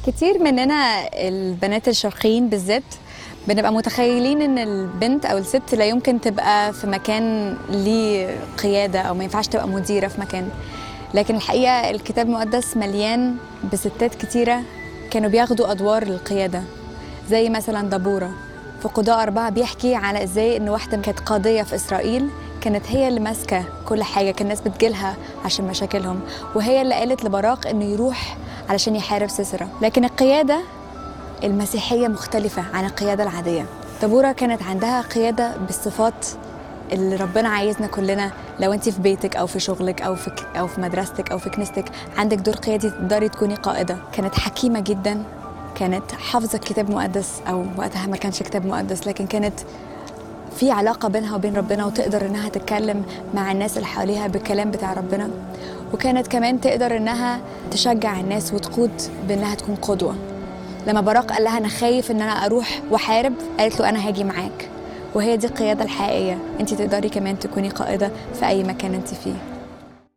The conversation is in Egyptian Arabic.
كتير مننا البنات الشرقيين بالذات بنبقى متخيلين ان البنت او الست لا يمكن تبقى في مكان ليه قياده او ما ينفعش تبقى مديره في مكان لكن الحقيقه الكتاب المقدس مليان بستات كتيره كانوا بياخدوا ادوار القياده زي مثلا دبوره في قضاء أربعة بيحكي على إزاي إن واحدة كانت قاضية في إسرائيل كانت هي اللي ماسكة كل حاجة كان الناس بتجيلها عشان مشاكلهم وهي اللي قالت لبراق إنه يروح علشان يحارب سيسرا لكن القيادة المسيحية مختلفة عن القيادة العادية دبورة كانت عندها قيادة بالصفات اللي ربنا عايزنا كلنا لو انت في بيتك او في شغلك او في او في مدرستك او في كنيستك عندك دور قيادي تقدري تكوني قائده كانت حكيمه جدا كانت حافظه كتاب مقدس او وقتها ما كانش كتاب مقدس لكن كانت في علاقه بينها وبين ربنا وتقدر انها تتكلم مع الناس اللي حواليها بالكلام بتاع ربنا وكانت كمان تقدر انها تشجع الناس وتقود بانها تكون قدوه لما براق قال لها انا خايف ان انا اروح واحارب قالت له انا هاجي معاك وهي دي القياده الحقيقيه انت تقدري كمان تكوني قائده في اي مكان انت فيه